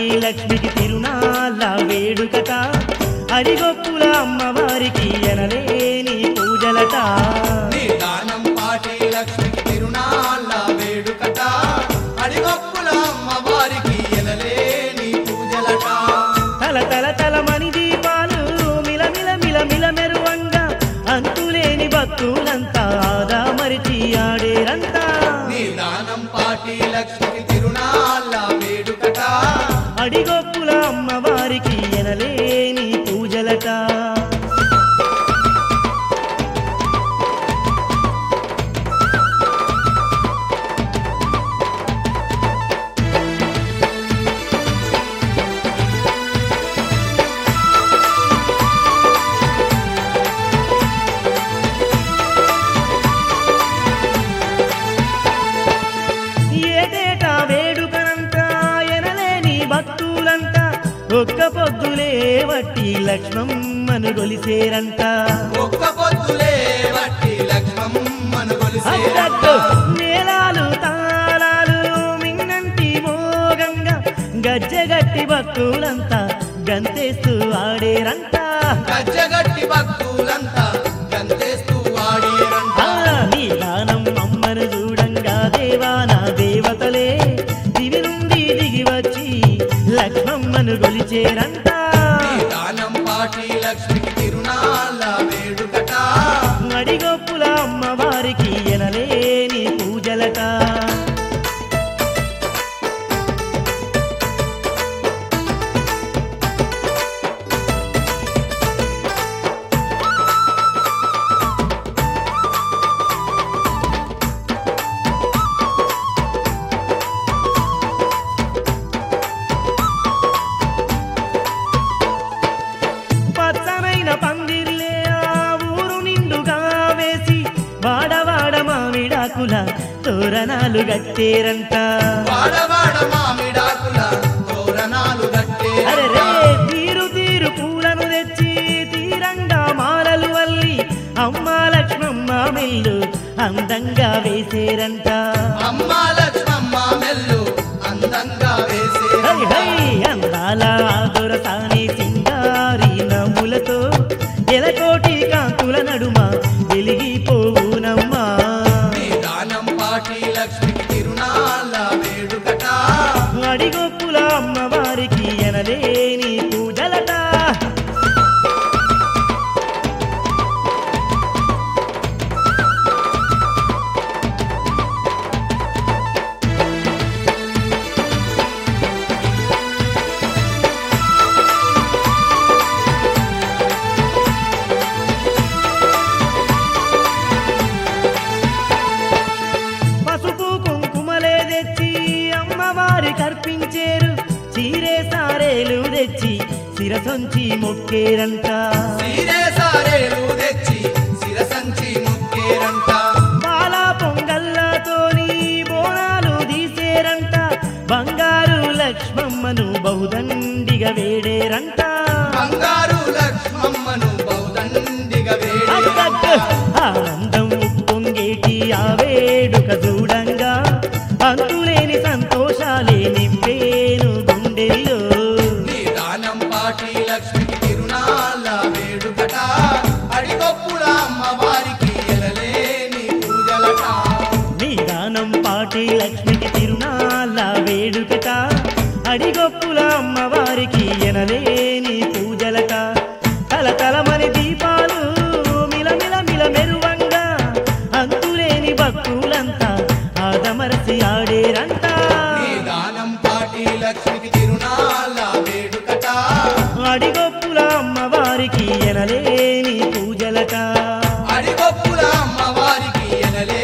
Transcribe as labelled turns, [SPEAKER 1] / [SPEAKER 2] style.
[SPEAKER 1] లక్ష్మికి తిరునాళ్ళ వేడుకట అడిగొప్పుల అమ్మవారికి ఎనలేని పూజలట
[SPEAKER 2] నీ దానం పాటి లక్ష్మికి తిరునాళ్ళ వేడుకట అడిగొప్పుల అమ్మవారికి ఎనలేని పూజలట
[SPEAKER 1] తల తల తల మణి దీపాలు మిల మిల మిల మిల మెరువంగా అంతులేని భక్తులంతా ఆదా మరిచి ఆడేరంతా
[SPEAKER 2] నీ దానం పాటి లక్ష్మికి తిరునాళ్ళ వేడుకట
[SPEAKER 1] అడిగొప్పుల అమ్మవారికి ఎనలేని పూజలట ఏటేటా వేడుకనంతా ఎనలేని భక్తులంతా ఒక్క పొద్దులే వట్టి లక్ష్మమ్మను గొలిసేరంట
[SPEAKER 2] ఒక్క పొద్దులే వట్టి లక్ష్మమ్మను
[SPEAKER 1] అద్దట్టు
[SPEAKER 2] కొలిసే
[SPEAKER 1] మేళాలు తాళాలు మిన్నంటి మోగంగా గజ్జగట్టి భక్తులంతా గంతేస్తూ ఆడేరంట
[SPEAKER 2] గజ్జగట్టి భక్తులంతా గంతేస్తూ వాడేరంట
[SPEAKER 1] ఆ నీ గానం అమ్మను చూడంగా దేవా నా దేవతలే దివి నుండి దిగి వచ్చి లక్ష్మమ్మను గొలిచేరంట
[SPEAKER 2] నీ దానం పాటి లక్ష్మికి తిరునాళ్ళ వేడుకట
[SPEAKER 1] అడిగొప్పుల అమ్మవారికి ఎనలేని పూజలట పచ్చనైన పందిర్లే ఆ ఊరు నిండుగా వేసి వాడవాడ మామిడాకుల తోరణాలు గట్టేరంట
[SPEAKER 2] వాడవాడ మామిడాకుల తోరణాలు గట్టే
[SPEAKER 1] అరే రే తీరు తీరు పూలను తెచ్చి తీరంగా మాలలు వల్లి అమ్మ లక్ష్మమ్మ మెల్లు అందంగా వేసేరంట
[SPEAKER 2] అమ్మ లక్ష్మమ్మ మెల్లు అందంగా వేసే
[SPEAKER 1] హై హై అందాల దొరసాని సింగారి నవ్వులతో ఎలకోటి కాంతుల నడుమ వెలిగిపోవునమ్మా
[SPEAKER 2] నీ దానం పాటి లక్ష్మికి తిరునాళ్ళ వేడుకట
[SPEAKER 1] అడిగొప్పుల అమ్మవారికి ఎనలేని పూజలట పసుపు కుంకుమలే తెచ్చి అమ్మవారి కర్పించేరు చీరే సారేలు తెచ్చి శిరసొంచి మొక్కేరంట
[SPEAKER 2] సీరే సారేలు తెచ్చి శిరసంచి ముక్కేరంట
[SPEAKER 1] పాల పొంగల్లతోని బోనాలు తీసేరంట బంగారు లక్ష్మమ్మను బహుదండిగా వేడేరంట
[SPEAKER 2] బంగారు లక్ష్మమ్మను బౌదండిగా
[SPEAKER 1] అక్కక్క
[SPEAKER 2] వేడుకట
[SPEAKER 1] ఆనందం ఉప్పొంగేటి ఆ వేడుక చూడంగా అంతులేని సంతోషాలే నింపేను గుండెల్లో
[SPEAKER 2] నీ దానం పాటి లక్ష్మికి తిరునాళ్ళ వేడుకట అడిగొప్పుల అమ్మవారికి ఎలలేని పూజలట
[SPEAKER 1] నీ గానం పాటి లక్ష్మికి తిరునాళ్ళ వేడుకట అడిగొప్పుల అమ్మవారికి ఎనలేని పూజలట తల తలమని దీపాలు మిల మిల మిల మెరువంగా అంతులేని భక్తులంతా ఆదమరసి ఆడేరంట
[SPEAKER 2] నీ దానం పాటి లక్ష్మికి తిరునాళ్ళ వేడుకట
[SPEAKER 1] అడిగొప్పుల అమ్మవారికి ఎనలేని పూజలట
[SPEAKER 2] అడిగొప్పుల అమ్మవారికి ఎనలే